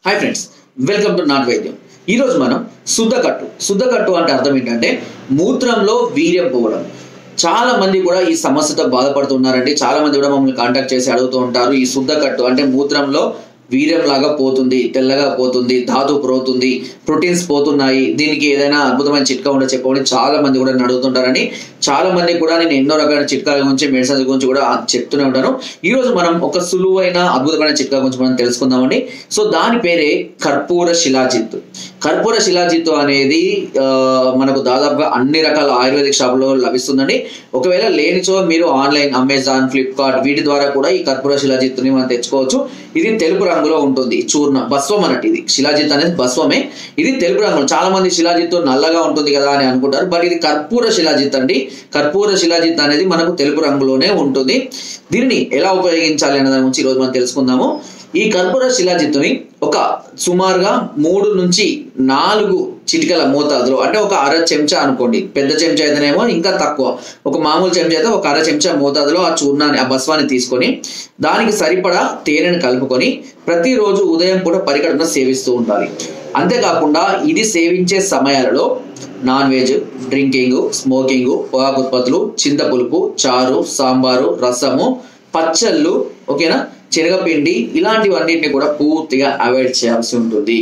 hi friends welcome to నాట్ వైద్యం ఈరోజు మనం శుద్ధకట్టు శుద్ధకట్టు అంటే అర్థం ఏంటంటే మూత్రంలో వీర్యం పోవడం చాలా మంది కూడా ఈ సమస్యతో బాధపడుతున్నారండి చాలా మంది కూడా మమ్మల్ని కాంటాక్ట్ చేసి అడుగుతూ ఉంటారు ఈ శుద్ధకట్టు అంటే మూత్రంలో వీర్యం లాగా పోతుంది తెల్లగా పోతుంది ధాతు పోతుంది ప్రోటీన్స్ పోతున్నాయి దీనికి ఏదైనా అద్భుతమైన చిట్కా ఉంటే చెప్పమని చాలా మంది కూడా నన్ను అడుగుతుంటారని చాలా మంది కూడా నేను ఎన్నో రకాల చిట్కాల గురించి మెడిసిన్స్ గురించి కూడా చెప్తూనే ఉంటాను ఈ రోజు మనం ఒక సులువైన అద్భుతమైన చిట్కా గురించి మనం తెలుసుకుందామండి సో దాని పేరే కర్పూర శిలాజిత్ కర్పూర శిలాజిత్ అనేది ఆ, మనకు దాదాపుగా అన్ని రకాల ఆయుర్వేదిక్ షాపులో లభిస్తుందండి ఒకవేళ లేనిచో మీరు ఆన్లైన్ అమెజాన్ ఫ్లిప్కార్ట్ వీటి ద్వారా కూడా ఈ కర్పూర శిలాజిత్తుని మనం తెచ్చుకోవచ్చు ఇది తెలుపు రంగులో ఉంటుంది చూర్ణ భస్వం అన్నట్టు ఇది శిలాజిత్ అనేది భస్వమే ఇది తెలుపు రంగులో చాలా మంది శిలాజిత్ నల్లగా ఉంటుంది కదా అని అనుకుంటారు బట్ ఇది కర్పూర శిలాజిత్ అండి కర్పూర శిలాజిత్ అనేది మనకు తెలుపు రంగులోనే ఉంటుంది దీనిని ఎలా ఉపయోగించాలి అనే దాని గురించి ఈరోజు మనం తెలుసుకుందాము ఈ కర్పూర శిలాజిత్తుని ఒక సుమారుగా మూడు నుంచి నాలుగు చిటికల మోతాదులో అంటే ఒక అర చెంచా అనుకోండి పెద్ద చెంచా అయితేనేమో ఇంకా తక్కువ ఒక మామూలు చెంచా అయితే ఒక అర చెంచా మోతాదులో ఆ చూర్ణాన్ని ఆ భస్వాన్ని తీసుకొని దానికి సరిపడా తేనెను కలుపుకొని ప్రతిరోజు ఉదయం పూట పరికడన సేవిస్తూ ఉండాలి అంతేకాకుండా ఇది సేవించే సమయాలలో నాన్ వెజ్ డ్రింకింగ్ స్మోకింగ్ పొగాకు ఉత్పత్తులు చింతపులుపు చారు సాంబారు రసము పచ్చళ్ళు ఓకేనా శనగపిండి ఇలాంటివన్నింటిని కూడా పూర్తిగా అవాయిడ్ చేయాల్సి ఉంటుంది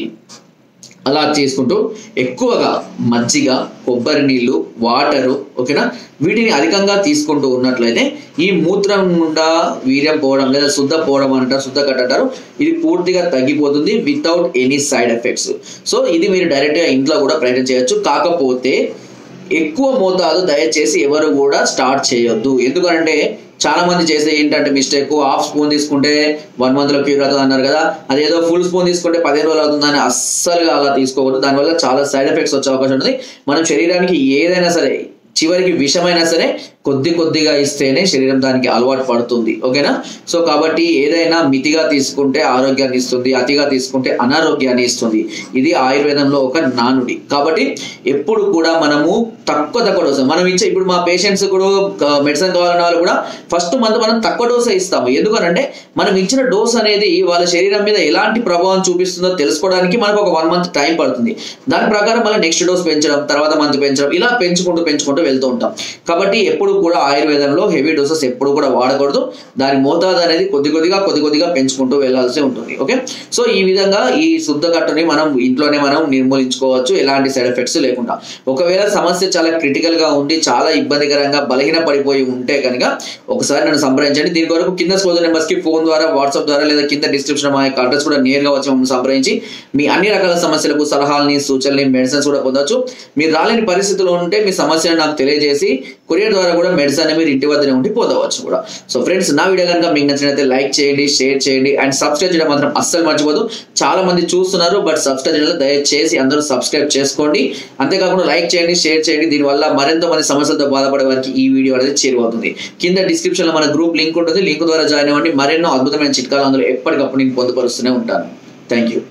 అలా చేసుకుంటూ ఎక్కువగా మజ్జిగ కొబ్బరి నీళ్ళు వాటరు ఓకేనా వీటిని అధికంగా తీసుకుంటూ ఉన్నట్లయితే ఈ మూత్రం గుండా వీర్యం పోవడం లేదా శుద్ధ పోవడం అంటారు శుద్ధ కట్ అంటారు ఇది పూర్తిగా తగ్గిపోతుంది without any side effects so ఇది మీరు డైరెక్ట్గా ఇంట్లో కూడా ప్రయత్నం చేయొచ్చు కాకపోతే ఎక్కువ మోతాదు దయచేసి ఎవరు కూడా స్టార్ట్ చేయొద్దు ఎందుకంటే చాలా మంది చేసే ఏంటంటే మిస్టేక్ హాఫ్ స్పూన్ తీసుకుంటే వన్ మంత్ లో క్యూర్ అవుతుంది అన్నారు కదా అదేదో ఫుల్ స్పూన్ తీసుకుంటే పదిహేను రోజులు అవుతుందని అస్సలుగా అలా తీసుకోకూడదు దానివల్ల చాలా సైడ్ ఎఫెక్ట్స్ వచ్చే అవకాశం ఉంటుంది మనం శరీరానికి ఏదైనా సరే చివరికి విషమైనా సరే కొద్ది కొద్దిగా ఇస్తేనే శరీరం దానికి అలవాటు పడుతుంది ఓకేనా సో కాబట్టి ఏదైనా మితిగా తీసుకుంటే ఆరోగ్యాన్ని ఇస్తుంది అతిగా తీసుకుంటే అనారోగ్యాన్ని ఇస్తుంది ఇది ఆయుర్వేదంలో ఒక నానుడి కాబట్టి ఎప్పుడు కూడా మనము తక్కువ తక్కువ డోసు మనం ఇచ్చే ఇప్పుడు మా పేషెంట్స్ కూడా మెడిసిన్ కావాలన్న వాళ్ళు కూడా ఫస్ట్ మంత్ మనం తక్కువ డోసే ఇస్తాము ఎందుకనంటే మనం ఇచ్చిన డోస్ అనేది వాళ్ళ శరీరం మీద ఎలాంటి ప్రభావం చూపిస్తుందో తెలుసుకోవడానికి మనకు ఒక వన్ మంత్ టైం పడుతుంది దాని ప్రకారం మళ్ళీ నెక్స్ట్ డోస్ పెంచడం తర్వాత మంత్ పెంచడం ఇలా పెంచుకుంటూ పెంచుకుంటూ వెళ్తూ ఉంటాం కాబట్టి ఎప్పుడు కూడా ఆయుర్వేదంలో హెవీ డోసెస్ ఎప్పుడు కూడా వాడకూడదు దాని మోతాదు అనేది కొద్ది కొద్దిగా కొద్ది కొద్దిగా పెంచుకుంటూ వెళ్లాల్సి ఉంటుంది ఓకే సో ఈ విధంగా ఈ శుద్ధ కట్టుని మనం ఇంట్లోనే మనం నిర్మూలించుకోవచ్చు ఎలాంటి సైడ్ ఎఫెక్ట్స్ లేకుండా ఒకవేళ సమస్య చాలా క్రిటికల్ గా ఉండి చాలా ఇబ్బందికరంగా బలహీన పడిపోయి ఉంటే కనుక ఒకసారి నన్ను సంప్రదించండి దీని కొరకు కింద స్కోజర్ నెంబర్స్ కి ఫోన్ ద్వారా వాట్సాప్ ద్వారా లేదా కింద డిస్క్రిప్షన్ మా యొక్క అడ్రస్ కూడా నేరుగా వచ్చి మమ్మల్ని సంప్రదించి మీ అన్ని రకాల సమస్యలకు సలహాలని సూచనలు మెడిసిన్స్ కూడా పొందొచ్చు మీరు రాలేని పరిస్థితుల్లో ఉంటే మీ సమస్యను నాకు తెలియజేసి కొరియర్ ద్వారా కూడా మెడిసిన్ మీరు ఇంటి వద్దనే ఉండి పొందవచ్చు కూడా సో ఫ్రెండ్స్ నా వీడియో కనుక మీకు నచ్చినట్లయితే లైక్ చేయండి షేర్ చేయండి అండ్ సబ్స్క్రైబ్ చేయడం మాత్రం అస్సలు మర్చిపోదు చాలా మంది చూస్తున్నారు బట్ సబ్స్క్రైబ్ చేయడం దయచేసి అందరూ సబ్స్క్రైబ్ చేసుకోండి అంతేకాకుండా లైక్ చేయండి షేర్ చేయండి దీనివల్ల మరింత మంది సమస్యలతో బాధపడే వారికి ఈ వీడియో అనేది చేరువవుతుంది కింద డిస్క్రిప్షన్ లో మన గ్రూప్ లింక్ ఉంటుంది లింక్ ద్వారా జాయిన్ అవ్వండి మరెన్నో అద్భుతమైన చిట్కాలు అందులో ఎప్పటికప్పుడు నేను పొందుపరుస్తూనే ఉంటాను థ్యాంక్ యూ